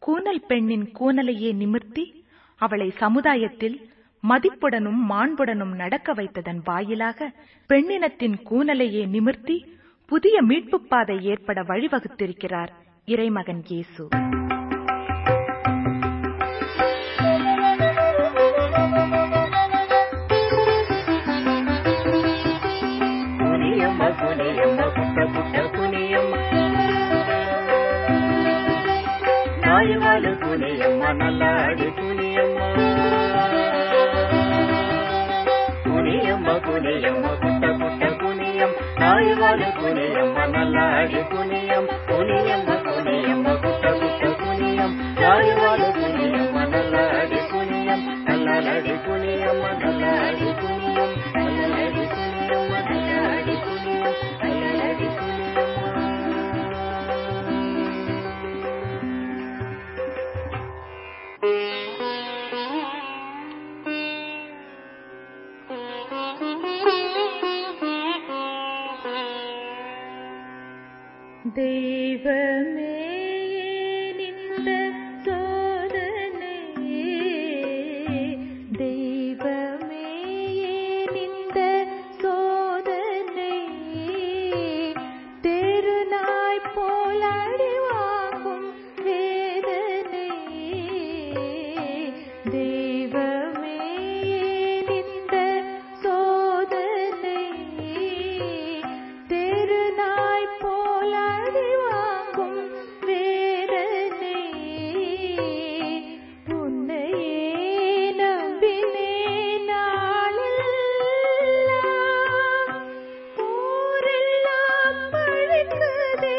கூனல் பெண்ணின் கூனலையே நிமிர்த்தி அவளை சமுதாயத்தில் மதிப்புடனும் மாண்புடனும் நடக்க வைத்ததன் வாயிலாக பெண்ணினத்தின் கூனலையே நிமிர்த்தி புதிய மீட்புப் பாதை ஏற்பட வழிவகுத்திருக்கிறார் இறைமகன் இயேசு ಕುನಿಯಮ್ಮ ಕುನಿಯಮ್ಮ ಪುಟ್ಟ ಪುಟ್ಟ ಕುನಿಯಮ್ಮ ನಾಯಿವಾಲು ಕುನಿಯಮ್ಮ ನಲ್ಲಾಡಿ ಕುನಿಯಮ್ಮ ಕುನಿಯಮ್ಮ ಕುನಿಯಮ್ಮ ಪುಟ್ಟ ಪುಟ್ಟ ಕುನಿಯಂ ನಾಯಿವಾಲು ಕುನಿಯಮ್ಮ ನಲ್ಲಾಡಿ ಕುನಿಯಂ ಕುನಿಯಮ್ಮ ಕುನಿಯಮ್ಮ ಪುಟ್ಟ ಪುಟ್ಟ ಕುನಿಯಂ ನಾಯಿವಾಲು ಕುನಿಯಮ್ಮ ನಲ್ಲಾಡಿ ಕುನಿಯಂ ನಲ್ಲಾಡಿ ಕುನಿಯಮ್ಮ ನಲ್ಲಾಡಿ ಕುನಿಯಂ ನಲ್ಲಾಡಿ ಕುನಿಯಮ್ಮ ನಲ್ಲಾಡಿ ಕುನಿಯಂ ನಲ್ಲಾಡಿ ಕುನಿಯಮ್ಮ தெய்வமே நின்ற சோதனை தெய்வமே நின்ற சோதனை தெருநாய் போல் அடிவாங்கும் வேதனை தெய்வமே நின்ற சோதனை தெருநாய் போல் அடிவாங்கும் வேதனை உன்னையே நம்பினேன் நாளெல்லாம் ஊரெல்லாம் பழிக்குதே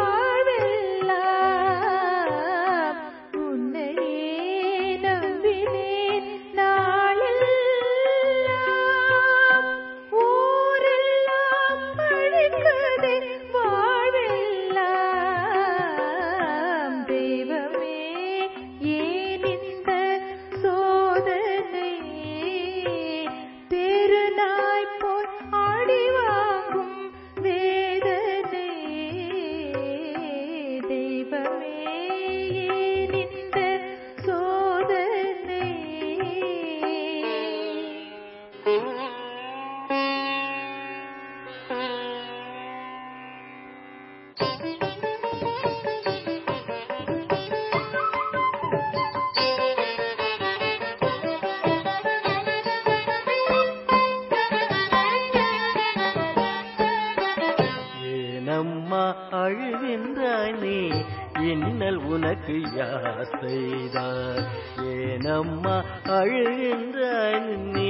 வாழ்வெல்லாம் உன்னையே நம்பினேன் நாளெல்லாம் ஊரெல்லாம் பழிக்குதே வாழ்வெல்லாம் தெய்வமே ஏன் இந்த சோதனை தெருநாய் போல் ஆடி வாங்கும் வேதனை தெய்வமே ஏன் இந்த சோதனை ஏனம்மா அழுகின்றாய் நீ இன்னல் உனக்கு யார் செய்தார் ஏனம்மா அழுகின்றாய் நீ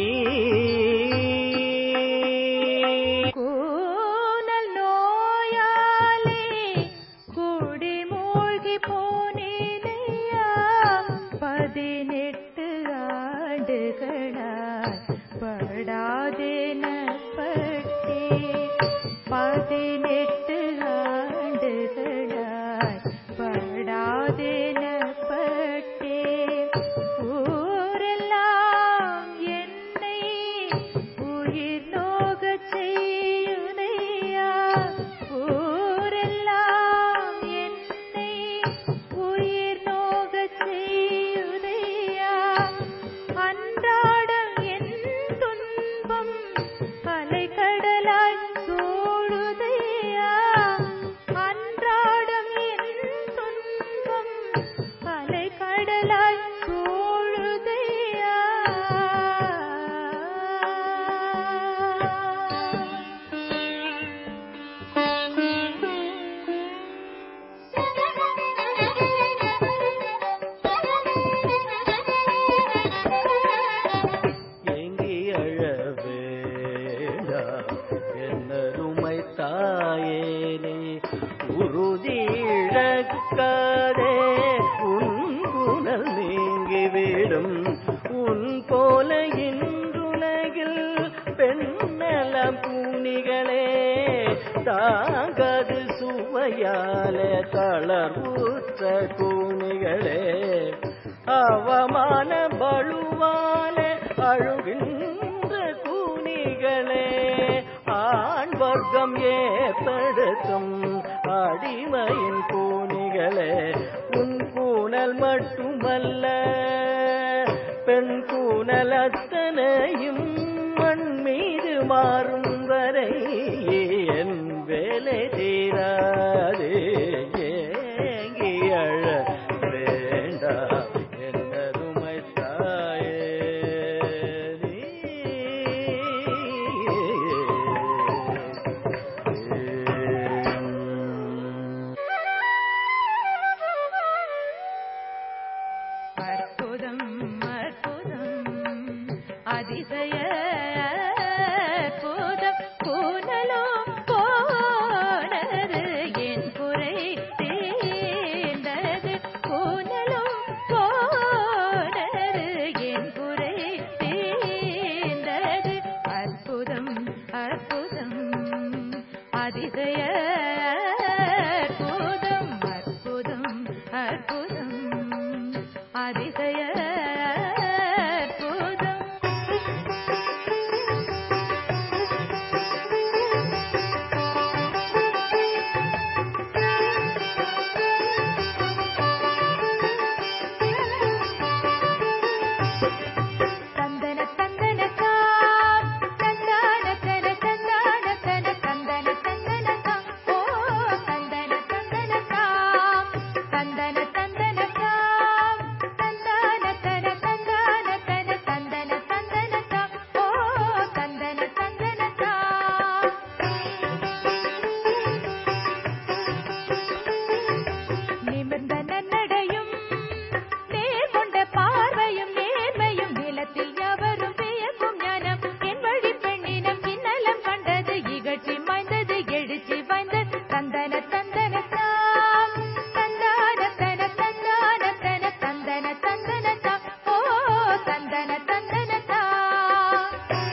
கூனல் நோயாலே குடி மூழ்கி போனேனையா பதினெட்டு ஆண்டுகளாய் படாதென பட்டே பதினெட்டு ஆண்டுகளாய் படாதென பட்டே ஊரெல்லாம் என்னை உயிர் நோகச் செய்யுதையா ஊரெல்லாம் என்னை உயிர் நோகச் செய்யுதையா அன்றாடம் என் துன்பம் அலைக்கடலாய் சூழுதையா அன்றாடம் என் துன்பம் அலைக்கடலாய் சூழுதையா ஏங்கி அழவேண்டா என்னருமை தாயேனே உறுதி இழக்காதே உன் குணல் நீங்கிவிடும் உன் போல இன்றுலகில் பெண்ணலம் பூனிகளே தாங்காது சுவையாலே தளர்வுற்ற கூனிகளே அவமான பழுவாலே அழுகின்ற கூனிகளே ஆண் வர்க்கம் ஏற்படுத்தும் அடிமையின் கூனிகளே உன் கூனல் கூனல் மட்டுமல்ல பெண் கூனல் அத்தனையும் மண் மீது மாறும் வரை என் வேலை தீராது ஏங்கி அழ வேண்டாம் என்னருமை தாயே அற்புதம் அற்புதம் அதிசய அற்புதம் கூனலோ போனது என் குறை தீர்ந்தது கூனலோ போனது என் குறை தீர்ந்தது அற்புதம் அற்புதம் அதிசய அற்புதம் அற்புதம் அற்புதம் அதிசய அற்புதம் தந்தன தந்தன தாம் தந்தான தன தந்தான தன தந்தன தந்தன தாம் ஓ தந்தன தந்தன தாம் தந்தன தந்தன தாம் தந்தான தன தந்தான தன தந்தன தந்தன தாம் ஓ தந்தன தந்தன தாம் நிமிர்ந்த நன்னடையும் நேர் கொண்ட பார்வையும் நேர்மையும் நிலத்தில் எவரும் வியக்கும் ஞானம் என் வழி பெண்ணினம் கிண்ணலம் கண்டது இகழ்ச்சி மாய்ந்தது எழுச்சி வாய்ந்தது தந்தன தந்தன தாம் தந்தான தன தந்தான தன தந்தன தந்தன தாம் ஓ தந்தன தந்தன தாம்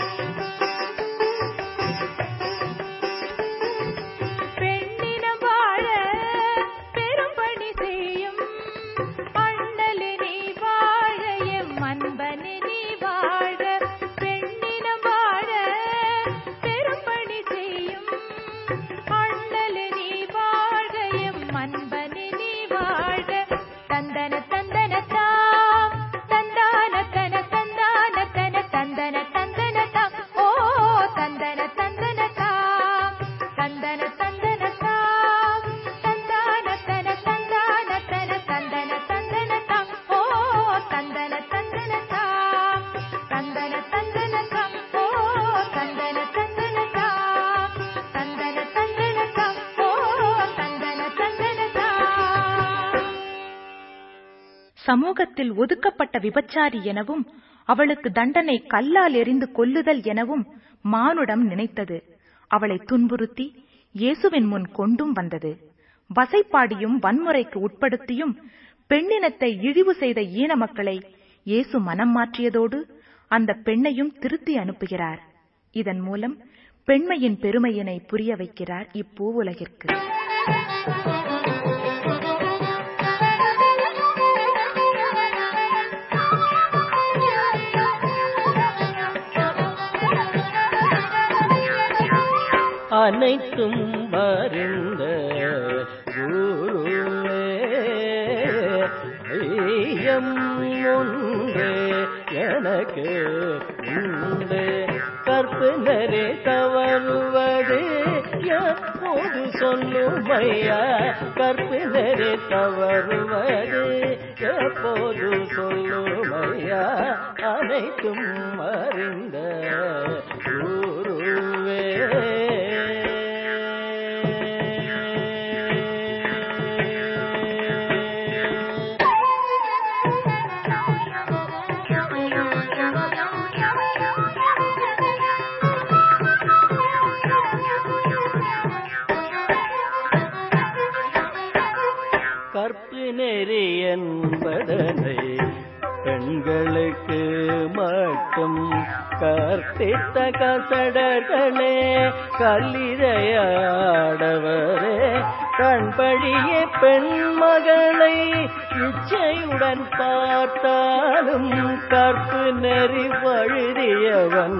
பெண்ணினம் வாழ பெரும் பணி செய்யும் அண்ணலே நீ வாழ எம் அன்பனே நீ வாழ பெண்ணினம் வாழ பெரும் பணி செய்யும் அண்ணலே நீ வாழ எம் அன்பனே நீ வாழ தந்தன தந்தன தாம் தந்தான தன தந்தான தன தந்தன தந்தன தாம் ஓ தந்தன தந்தன தாம் தந்தன தந்தன தாம் தந்தான தன தந்தான தன தந்தன தந்தன தாம் ஓ தந்தன தந்தன தாம் தந்தன தந்தன தாம் ஓ தந்தன தந்தன தாம் தந்தன தந்தன தாம் ஓ தந்தன தந்தன தாம் சமூகத்தில் ஒதுக்கப்பட்ட விபச்சாரி எனவும் அவளுக்கு தண்டனை கல்லால் எறிந்து கொல்லுதல் எனவும் மானுடம் நினைத்தது அவளை துன்புறுத்தி இயேசுவின் முன் கொண்டும் வந்தது வசைப்பாடியும் வன்முறைக்கு உட்படுத்தியும் பெண்ணினத்தை இழிவு செய்த ஈன மக்களை இயேசு மனம் மாற்றியதோடு அந்த பெண்ணையும் திருத்தி அனுப்புகிறார் இதன் மூலம் பெண்மையின் பெருமையினை புரிய வைக்கிறார் இப்பூ உலகிற்கு அனைத்தும் மறிந்த குருவே ஐயம் ஒன்றே எனக்கு உண்டு கற்பனரே தவறுவது எப்போது சொல்லுமையா கற்பினரே தவறுவது எப்போது சொல்லுமையா அனைத்தும் அறிந்த குருவே கற்பு நெறி என்பதனை பெண்களுக்கு மட்டும் கற்பித்த கசடர்களே கல்லிரையாடவரே கண்படியே பெண் மகளை இச்சையுடன் பார்த்தாலும் கற்பு நெறி வழுதியவன்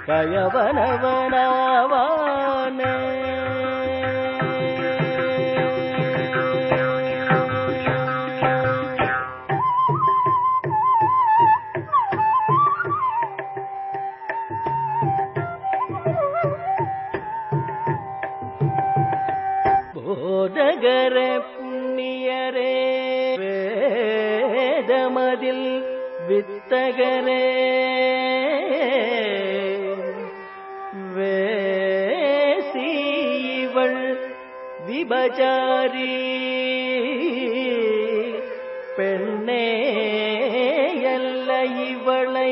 கயவனவனாவானே மனதில் வித்தகரே வேசி இவள் விபச்சாரி பெண்ணே அல்ல இவளை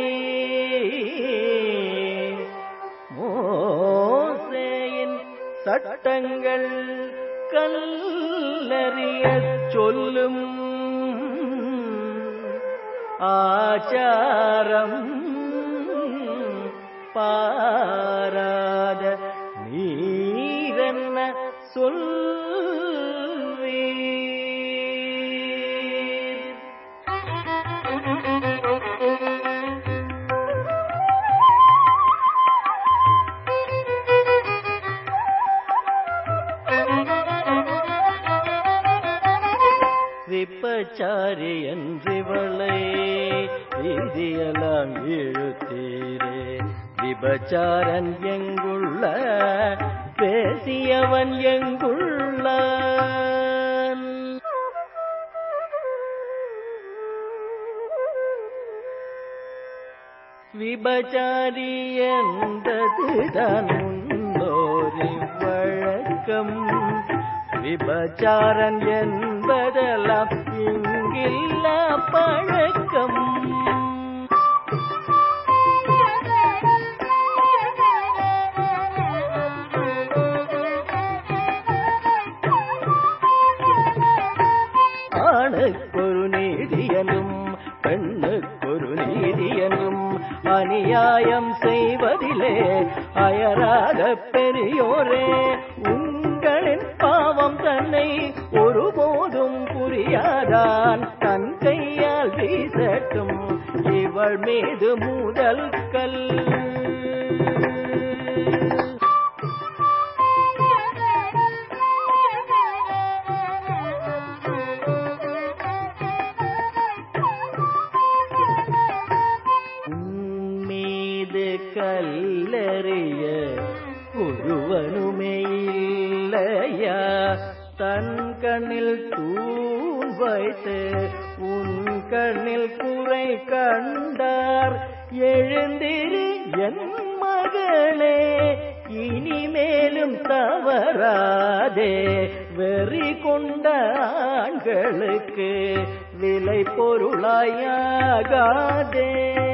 மோசேயின் சட்டங்கள் கல்லறிய சொல்லும் ஆச்சாரம் பாராத நீரென்ன சொல்வீர் விப்பச்சாரி என்றிவளை வீதியெல்லாம் இழுத்தீரே விபச்சாரன் எங்குள்ள பேசியவன் எங்குள்ள விபச்சாரி என்பதுதான் முன்னோரி வழக்கம் விபச்சாரன் என்பதெல்லாம் இங்கில்ல பழக்கம் ஆணுக்கொரு நீதியனும் பெண்ணுக்கொரு நீதியனும் அநியாயம் செய்வதிலே அயராத பெரியோரே உங்களின் பாவம் தன்னை ஒருபோதும் புரியாதான் தன் கையால் வீசட்டும் இவள் மீது முதல் கல் மீது கல்லறிய ஒருவனுமே இல்லையா தன் கண்ணில் தூண் வைத்து உன் கண்ணில் குறை கண்டார் எழுந்திரு என் மகளே இனிமேலும் தவறாதே வெறி கொண்ட ஆண்களுக்கு விலை பொருளாயாகாதே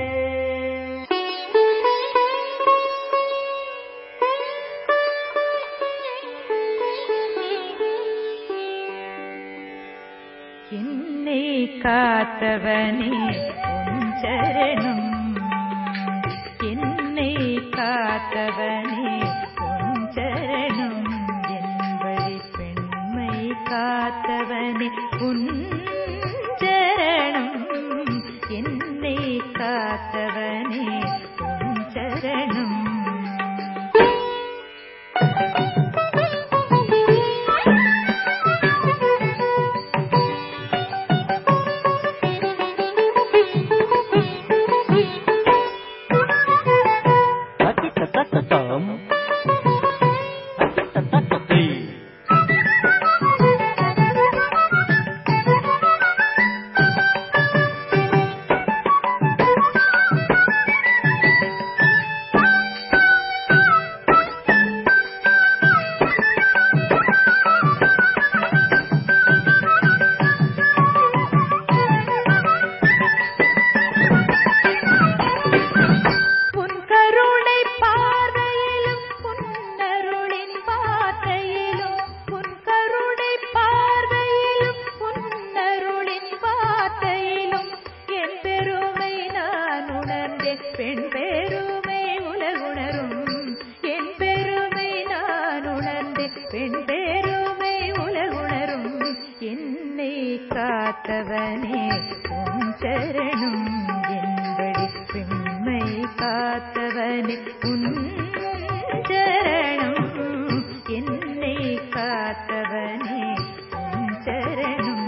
என்னை காத்தவனே உன் சரணம் என்னை காத்தவனே உன் சரணம் என்படி பெண்மை காத்தவனே உன் சரணம் என்னை காத்தவனே உன் சரணம் தத்தத்தத்தத்தம். தத்தத்தத்தத்தை. உன் கருணை பார்வையிலும் உன்னருளின் வார்த்தையிலும் உன் கருணை பார்வையிலும் உன்னருளின் வார்த்தையிலும் என் பெருமை நான் உணர்ந்தேன் பெண் பெருமை உலகுணரும் என் பெருமை நான் உணர்ந்தேன் பெண் பெருமை உலகுணரும் என்னை காத்தவனே உன் சரணம் என்படி பெண்மை காத்தவனே உன் சரணம் என்னை காத்தவனே உன் சரணம்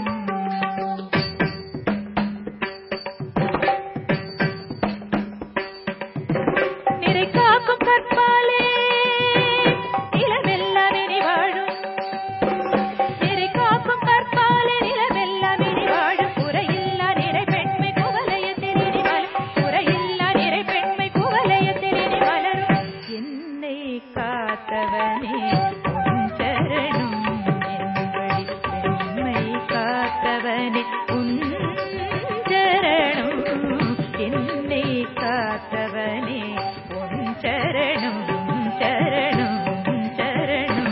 நிறை காக்கும் கற்பாலே நிலமெல்லாம் இனி வாழும் நிறை காக்கும் கற்பாலே நிலமெல்லாம் இனி வாழும் குறையில்லா நிறை பெண்மை குக காத்தவனே உன் சரணம் என்னை காத்தவனே உன் சரணம் உன் சரணம் உன் சரணம்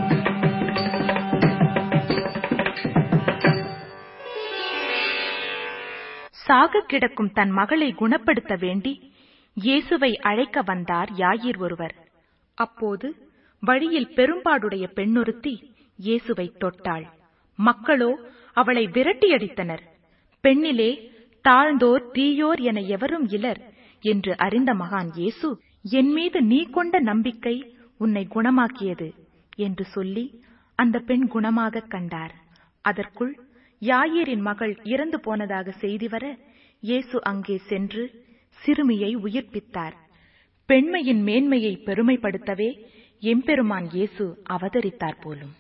சாக கிடக்கும் தன் மகளை குணப்படுத்த வேண்டி இயேசுவை அழைக்க வந்தார் யாயிர் ஒருவர் அப்போது வழியில் பெரும்பாடுடைய பெண்ணொருத்தி இயேசுவை தொட்டாள் மக்களோ அவளை விரட்டியடித்தனர் பெண்ணிலே தாழ்ந்தோர் தீயோர் என எவரும் இலர் என்று அறிந்த மகான் இயேசு என் மீது நீ கொண்ட நம்பிக்கை உன்னை குணமாக்கியது என்று சொல்லி அந்த பெண் குணமாகக் கண்டார் அதற்குள் யாயீரின் மகள் இறந்து போனதாக செய்தி வர இயேசு அங்கே சென்று சிறுமியை உயிர்ப்பித்தார் பெண்மையின் மேன்மையை பெருமைப்படுத்தவே எம்பெருமான் இயேசு அவதரித்தார் போலும்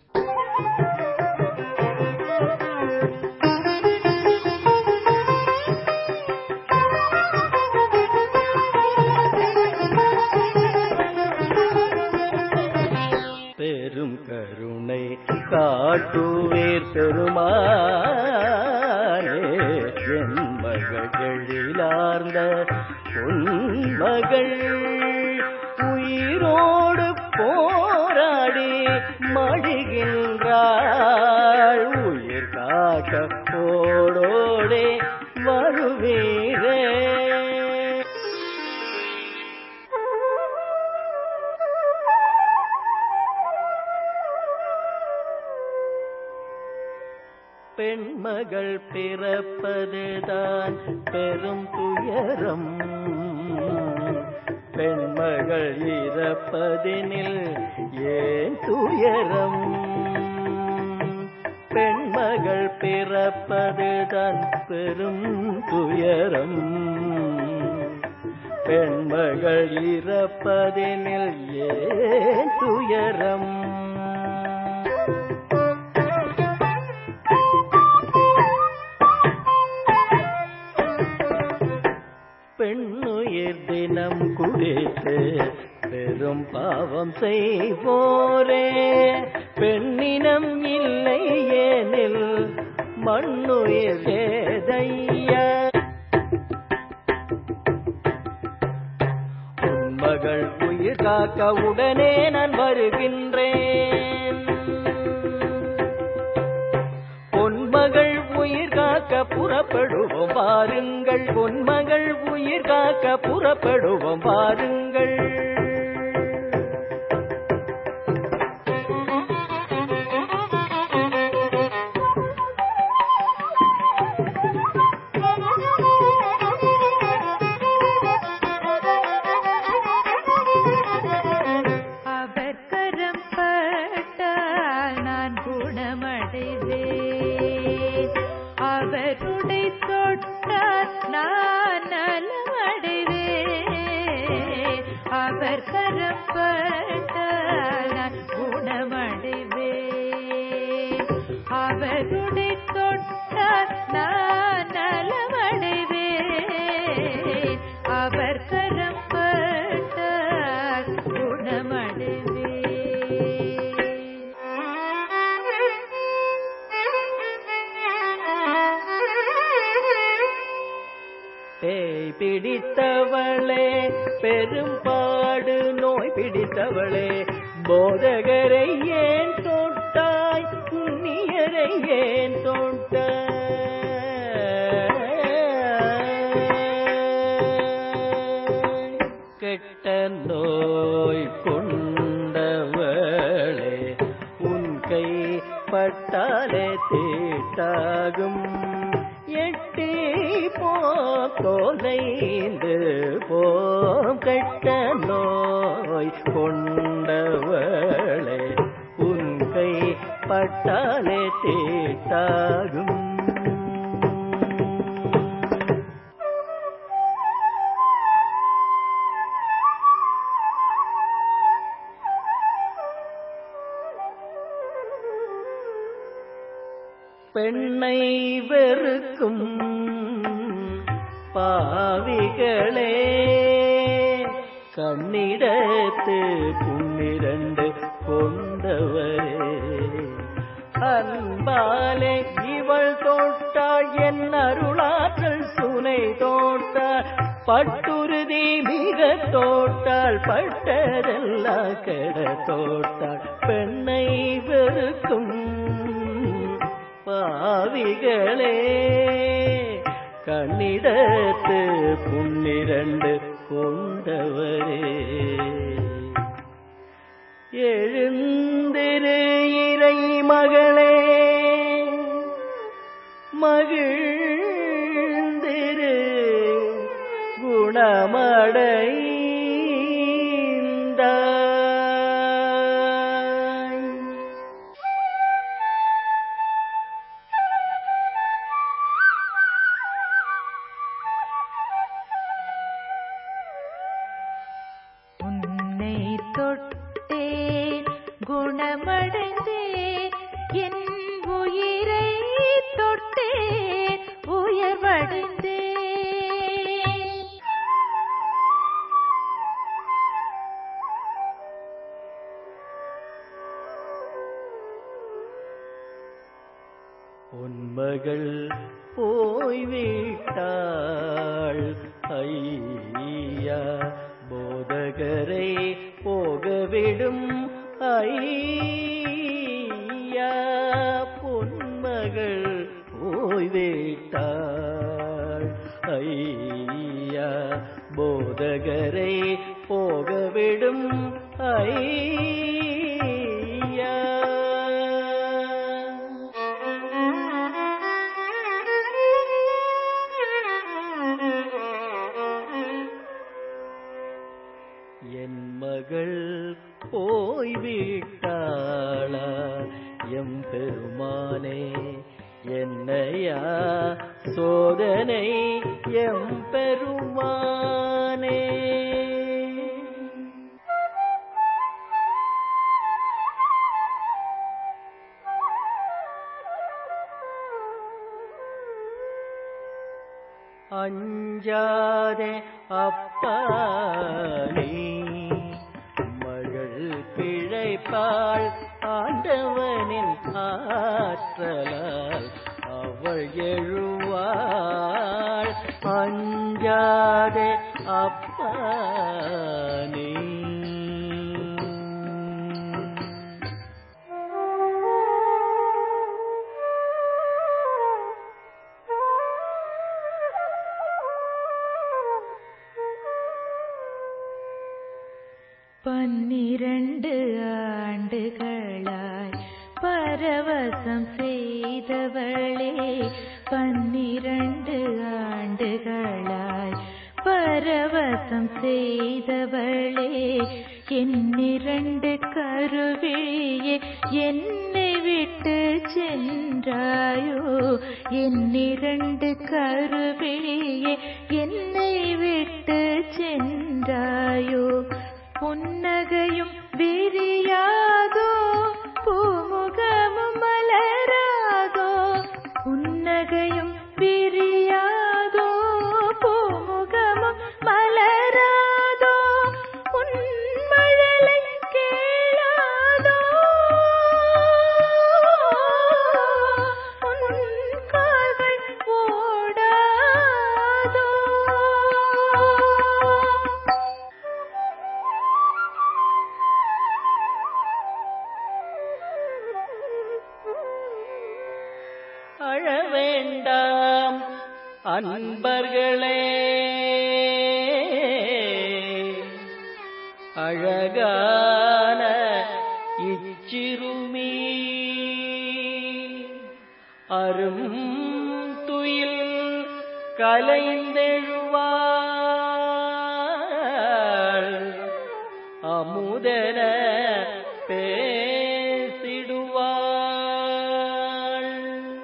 பெரும் கருணை காட்டுவேர் பெருமானே என் மகள் எழிலார்ந்த பொன்மகள் உயிரோடு போராடி மடிகின்றாள் உயிர் காக்க ஓடோடே வருவீரே பெண்மகள் பிறப்பதுதான் பெரும் துயரம் பெண்மகள் இறப்பதினில் ஏன் துயரம் பெண்மகள் பிறப்பதுதான் பெரும் துயரம் பெண்மகள் இறப்பதினில் ஏன் துயரம் பெண்ணுயிர் தினம் குடித்து பெரும் பாவம் செய்வோரே பெண்ணினம் இல்லை ஏனில் மண்ணுயிர் ஏதையா உன் மகள் உயிர் காக்க உடனே நான் வருகின்றேன் பொன்மகள் உயிர் காக்க புறப்படுவோம் பாருங்கள் பொன்மகள் உயிர் காக்க புறப்படுவோம் பாருங்கள் அவர் கரம் பட்டால் நான் குணமடைவேன் அவருடைய தொட்டால் நான் நலமடைவேன் அவர் கரம் பட்டால் நான் குணமடைவேன் அவருடைய தொட்டால் நான் நலமடைவேன் அவர் கரம் பட்டால் குணமடைவேன் பேய் பிடித்தவளே பெரும்பாடு நோய் பிடித்தவளே போதகரை ஏன் தொட்டாய் புண்ணியரை ஏன் தொட்டாய் கெட்ட நோய் கொண்டவளே உன் கை பட்டாலே தீட்டாகும் எட்டி போ தொலைந்து போம் கெட்ட நோய் கொண்டவளே உன் கை பட்டாலே தீட்டாகும் பெண்ணை வெறுக்கும் பாவிகளே கண்ணிடத்து புன்னிரண்டு கொண்டவரே அன்பாலே இவள் தோட்டாள் என் அருளாற்றல் சுனை தோட்டாள் பட்டுருதி மிக தோட்டாள் பட்டதெல்லாம் கெட தோட்டாள் பெண்ணை வெறுக்கும் பாவிகளே கண்ணிடத்து புன்னிரண்டு கொண்டவரே எழுந்திரு இறை மகளே மகிழ்ந்திரு குணமடைந்தாய் உன்னை தொட்டேன் குணமடைந்தேன் என் உயிரை தொட்டேன் உயர்வடைந்தேன் உன் மகள் போய்விட்டாள் ஐயா போதகரை போகவிடும் ஐயா பொன்மகள் போய்விட்டாள் ஐயா போதகரை போகவிடும் ஐயா என் மகள் போய்விட்டாளா எம் பெருமானே என்னையா சோதனை எம் பெருமானே அஞ்சாதே அப்பா நீ மகள் பிழைப்பாள் ஆண்டவனின் ஆற்றலால் அவள் எழுவாள் அஞ்சாதே அப்பா நீ பன்னிரண்டு ஆண்டுகளாய் பரவசம் செய்தவளே பன்னிரண்டு ஆண்டுகளாய் பரவசம் செய்தவளே என்னிரண்டு கருவிழியே என்னை விட்டு சென்றாயோ என்னிரண்டு கருவிழியே என்னை விட்டு சென்றாயோ புன்னகையும் விரியாதோ பூமுகமும் மலராதோ புன்னகையும் விரியாதோ பூமுகமும் மலராதோ உன் மழலை கேளாதோ உன் கால்கள் ஓடாதோ அழ வேண்டாம் அன்பர்களே அழகான இச்சிறுமி அரும் துயில் கலைந்தெழுவாள் அமுதன பேசிடுவாள்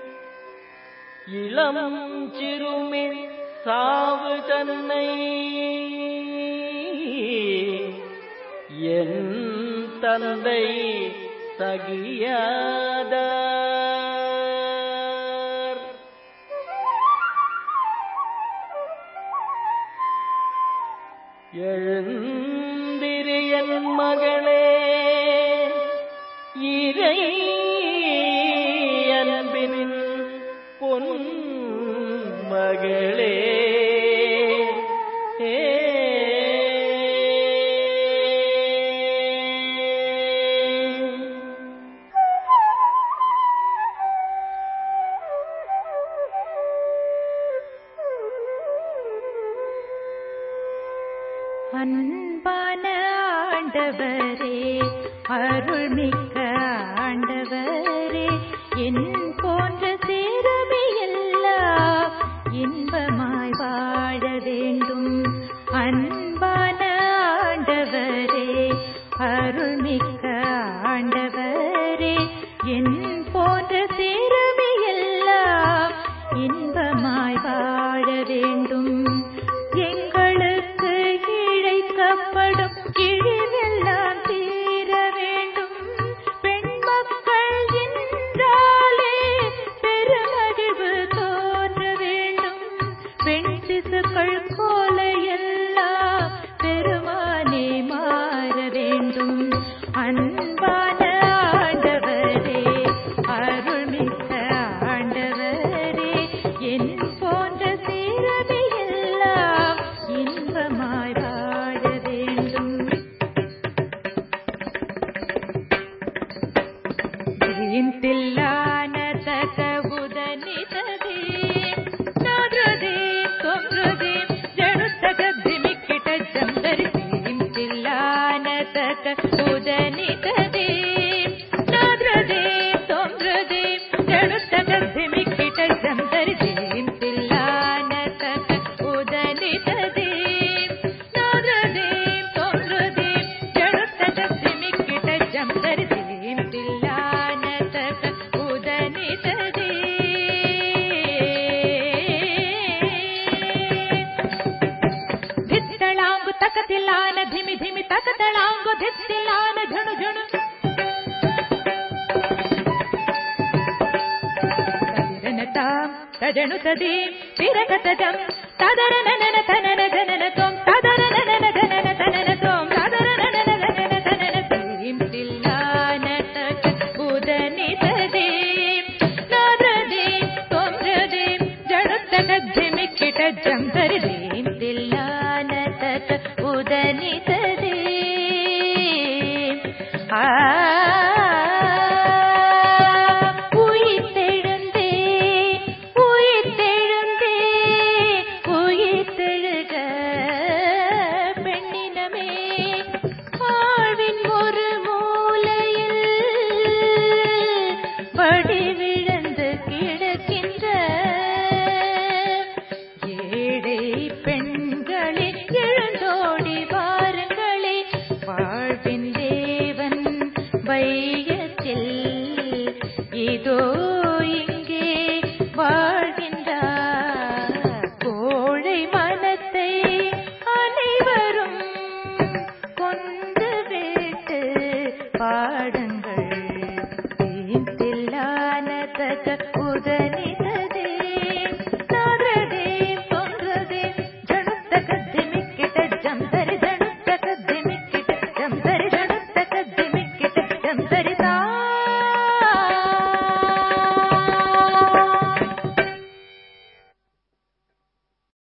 இளம் சிறுமின் சாவு தன்னை என் தந்தை சகியாதார் எழுந்திரியன் மகளே இறை அன்பின் பொன் மகளே ஏ அன்பான ஆண்டவரே அருள்மிக்க ஆண்டவரே என் போன்ற சிறுமியெல்லாம் இன்பமாய் வாழ வேண்டும் அன்பான ஆண்டவரே அருள்மிக்க ஆண்டவரே என் போன்ற சிறுமியெல்லாம் இன்பமாய் வாழ வேண்டும் எங்களுக்கு இழைக்கப்படும் இழிவெல்லாம் தீர வேண்டும் பெண் மக்கள் என்றாலே பெருமகிழ்வு தோன்ற வேண்டும் பெண் சிசுக்கள் போல எல்லாம் பெருமானே மாற வேண்டும் அன்பான ஆண்டவரே அருள்மிக்க ஆண்டவரே என் போன்ற சீரமையெல்லாம் இன்பமாய் வாழ வேண்டும் தில்லான ತಗವುದನಿತದೆ ನಾದ್ರದೆ ತೊಂದ್ರದೆ ಜಡುತ್ತಗ ಧಿಮಿಕ್ಕಿಟ ಜಂದರಿಸಿ ತಿಲ್ಲಾನ ತಗವುದನಿತದೆ ನಾದ್ರದೆ ತೊಂದ್ರದೆ ಜಡುತ್ತಗ ಧಿಮಿಕ್ಕಿಟ ಜಂದರಿಸಿ ತಿಲ್ಲಾನ ತಗವುದನಿತದೆ ನಾದ್ರದೆ ತೊಂದ್ರದೆ ಜಡುತ್ತಗ ಧಿಮಿಕ್ಕಿಟ ಜಂದರಿಸಿ ತಿಲ್ಲಾನ ತಗವುದನಿತದೆ ಧಿತ್ತಳಾಂಗು ತಕತಿಲ್ಲಾನ ಧಿಮಿ ಧಿಮಿ ತಕತಳಾಂಗು ಧಿತ್ತಿಲ್ಲಾನ ಝುಣು ಝುಣು ತದಿರನತಾಂ ತಜಣುತದಿ ತಿರಕತಜಂ ತದರ ನನನ ತನನ ಜನನ ತೋಂ ತದರ ನನನ ಜನನ ತನನ ತೋಂ ತದರ ನನನ ಜನನ ತನನ ತೀಂ ತಿಲ್ಲಾನ ತಕ ಉದನಿತದೆ ನಾದ್ರದೆ ತೊಂದ್ರದೆ ಜಡುತ್ತಕ ಧಿಮಿಕ್ಕಿಟ ಜಂ ಧರಿ